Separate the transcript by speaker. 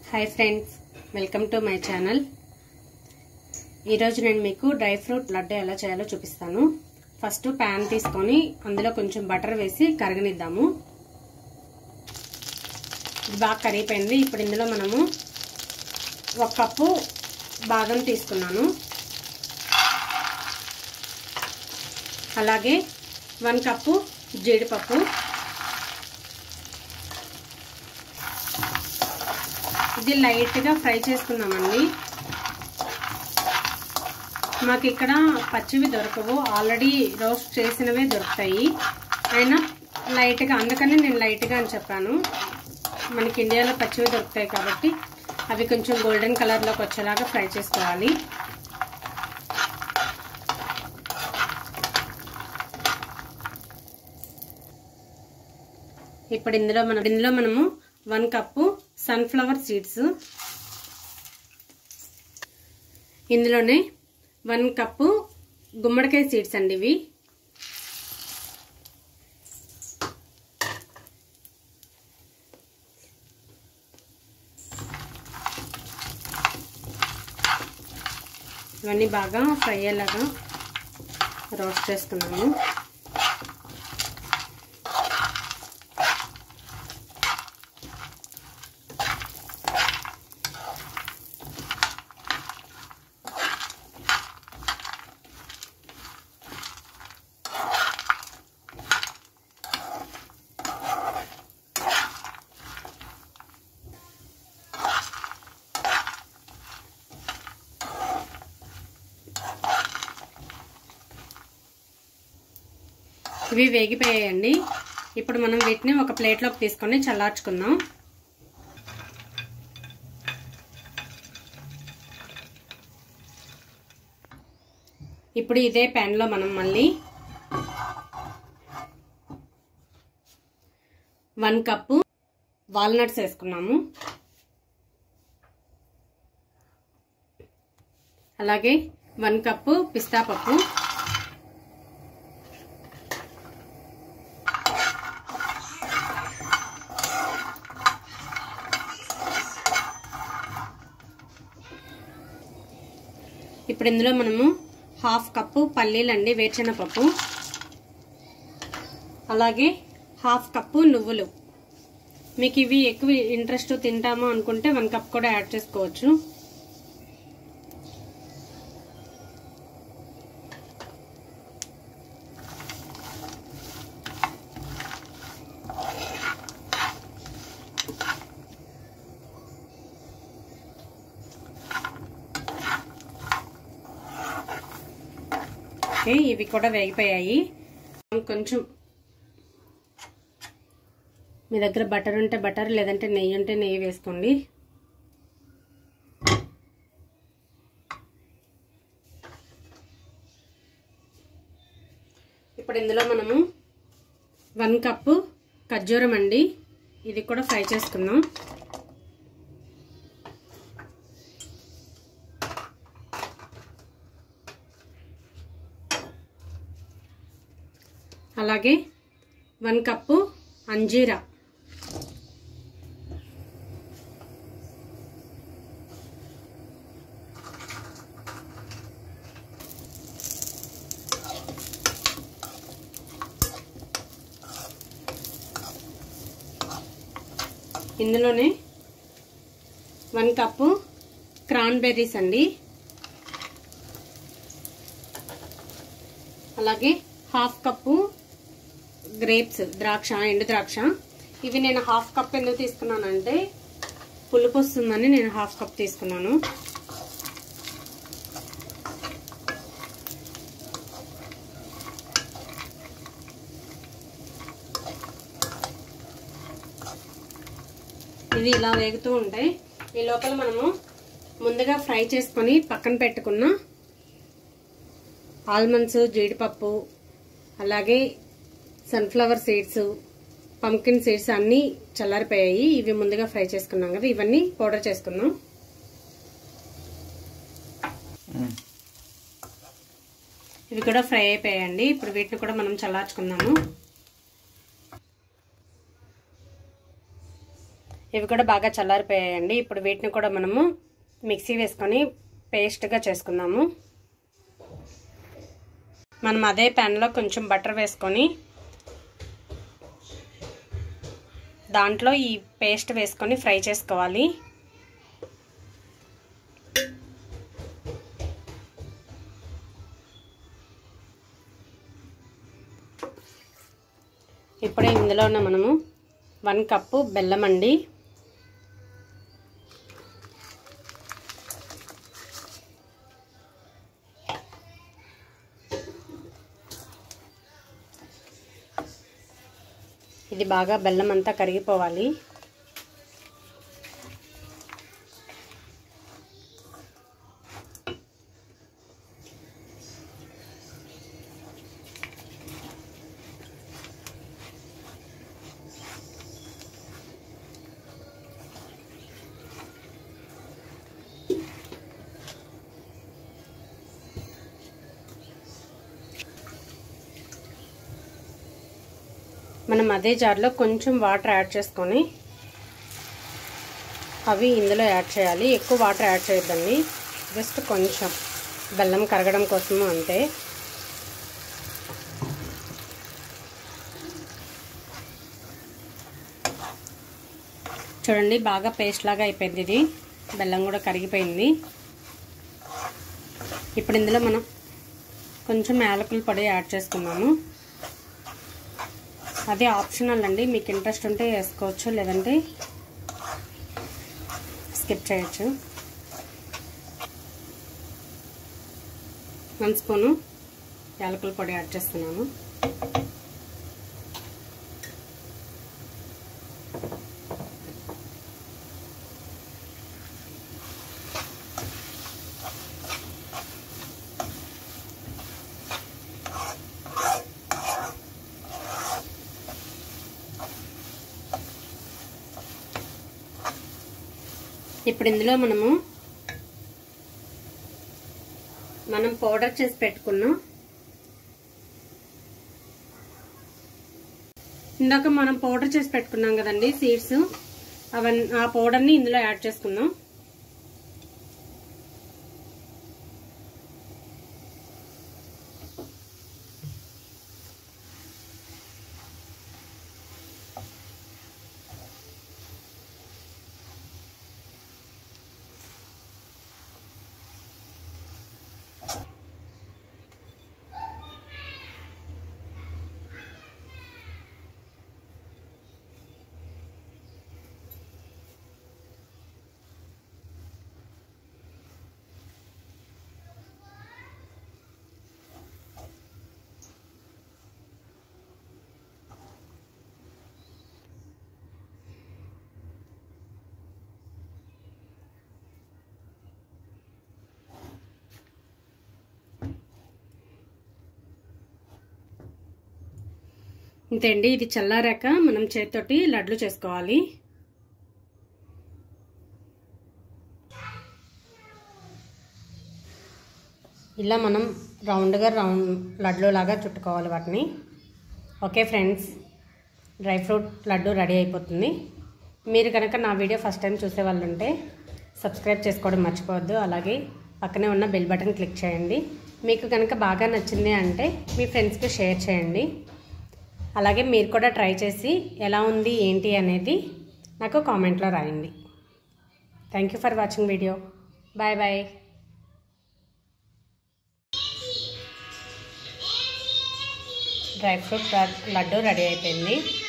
Speaker 1: hi friends welcome to my channel ఈరోజు నేను మీకు డ్రై ఫ్రూట్ లడ్డు ఎలా చేయాలో చూపిస్తాను ఫస్ట్ ప్యాన్ తీసుకొని అందులో కొంచెం బటర్ వేసి కరగనిద్దాము ఇది బాగా కరిగిపోయింది ఇప్పుడు ఇందులో మనము ఒక కప్పు బాదం తీసుకున్నాను అలాగే వన్ కప్పు జీడిపప్పు ఇది లైట్గా ఫ్రై చేసుకుందామండి మాకు ఇక్కడ పచ్చివి దొరకవు ఆల్రెడీ రోస్ట్ చేసినవే దొరుకుతాయి అయినా లైట్గా అందుకని నేను లైట్గా అని చెప్పాను మనకి ఇండియాలో పచ్చివి దొరుకుతాయి కాబట్టి అవి కొంచెం గోల్డెన్ కలర్లోకి వచ్చేలాగా ఫ్రై చేసుకోవాలి ఇప్పుడు ఇందులో మనం ఇందులో మనము వన్ కప్పు సన్ఫ్లవర్ సీడ్స్ ఇందులోనే వన్ కప్పు గుమ్మడికాయ సీడ్స్ అండి ఇవి ఇవన్నీ బాగా ఫ్రై అయ్యేలాగా రోస్ట్ చేసుకున్నాము ఇవి వేగిపోయాయండి ఇప్పుడు మనం వీటిని ఒక ప్లేట్లోకి తీసుకొని చల్లార్చుకుందాం ఇప్పుడు ఇదే ప్యాన్లో మనం మళ్ళీ వన్ కప్పు వాల్నట్స్ వేసుకున్నాము అలాగే వన్ కప్పు పిస్తా పప్పు ఇప్పుడు ఇందులో మనము హాఫ్ కప్పు పల్లీలండి వేరుశనగపప్పు అలాగే హాఫ్ కప్పు నువ్వులు మీకు ఇవి ఎక్కువ ఇంట్రెస్ట్ తింటాము అనుకుంటే వన్ కప్ కూడా యాడ్ చేసుకోవచ్చు ఓకే ఇవి కూడా వేగిపోయాయి కొంచెం మీ దగ్గర బటర్ ఉంటే బటర్ లేదంటే నెయ్యి ఉంటే నెయ్యి వేసుకోండి ఇప్పుడు ఇందులో మనము వన్ కప్పు ఖర్జూరం అండి ఇది కూడా ఫ్రై చేసుకుందాం అలాగే వన్ కప్పు అంజీరా ఇందులోనే వన్ కప్పు క్రాన్బెర్రీస్ అండి అలాగే హాఫ్ కప్పు గ్రేప్స్ ద్రాక్ష ఎండు ద్రాక్ష ఇవి నేను హాఫ్ కప్ ఎందుకు తీసుకున్నానంటే పులుపు వస్తుందని నేను హాఫ్ కప్ తీసుకున్నాను ఇవి ఇలా వేగుతూ ఉంటాయి ఈ లోపల మనము ముందుగా ఫ్రై చేసుకొని పక్కన పెట్టుకున్న ఆల్మండ్స్ జీడిపప్పు అలాగే సన్ఫ్లవర్ సీడ్స్ పంకిన్ సీడ్స్ అన్నీ చల్లారిపోయాయి ఇవి ముందుగా ఫ్రై చేసుకున్నాం కదా ఇవన్నీ పౌడర్ చేసుకుందాం ఇవి కూడా ఫ్రై అయిపోయాయండి ఇప్పుడు వీటిని కూడా మనం చల్లార్చుకుందాము ఇవి కూడా బాగా చల్లారిపోయాయండి ఇప్పుడు వీటిని కూడా మనము మిక్సీ వేసుకొని పేస్ట్గా చేసుకుందాము మనం అదే ప్యాన్లో కొంచెం బటర్ వేసుకొని దాంట్లో ఈ పేస్ట్ వేసుకొని ఫ్రై చేసుకోవాలి ఇప్పుడే ఇందులోనే మనము వన్ కప్పు బెల్లం అండి ఇది బాగా బెల్లం అంతా కరిగిపోవాలి మనం అదే జార్లో కొంచెం వాటర్ యాడ్ చేసుకొని అవి ఇందులో యాడ్ చేయాలి ఎక్కువ వాటర్ యాడ్ చేయొద్దండి జస్ట్ కొంచెం బెల్లం కరగడం కోసము అంతే చూడండి బాగా పేస్ట్ లాగా అయిపోయింది ఇది బెల్లం కూడా కరిగిపోయింది ఇప్పుడు ఇందులో మనం కొంచెం యాలకుల పొడి యాడ్ చేసుకున్నాము అది ఆప్షనల్ అండి మీకు ఇంట్రెస్ట్ ఉంటే వేసుకోవచ్చు లేదంటే స్కిప్ చేయొచ్చు వన్ స్పూను యాలకుల పొడి యాడ్ చేస్తున్నాను ఇప్పుడు ఇందులో మనము మనం పౌడర్ చేసి పెట్టుకున్నాం ఇందాక మనం పౌడర్ చేసి పెట్టుకున్నాం కదండి సీడ్స్ అవన్నీ ఆ పౌడర్ని ఇందులో యాడ్ చేసుకుందాం ఇంతే అండి ఇది చల్లారాక మనం చేతితోటి లడ్లు చేసుకోవాలి ఇలా మనం రౌండ్గా రౌండ్ లడ్లు లాగా చుట్టుకోవాలి వాటిని okay friends dry fruit laddu ready అయిపోతుంది మీరు కనుక నా వీడియో ఫస్ట్ టైం చూసే వాళ్ళు ఉంటే సబ్స్క్రైబ్ చేసుకోవడం మర్చిపోవద్దు అలాగే పక్కనే ఉన్న బెల్ బటన్ క్లిక్ చేయండి మీకు కనుక బాగా నచ్చింది అంటే మీ ఫ్రెండ్స్కి షేర్ చేయండి అలాగే మీరు కూడా ట్రై చేసి ఎలా ఉంది ఏంటి అనేది నాకు కామెంట్లో రాయండి thank you for watching video bye bye dry fruit laddu ready అయిపోయింది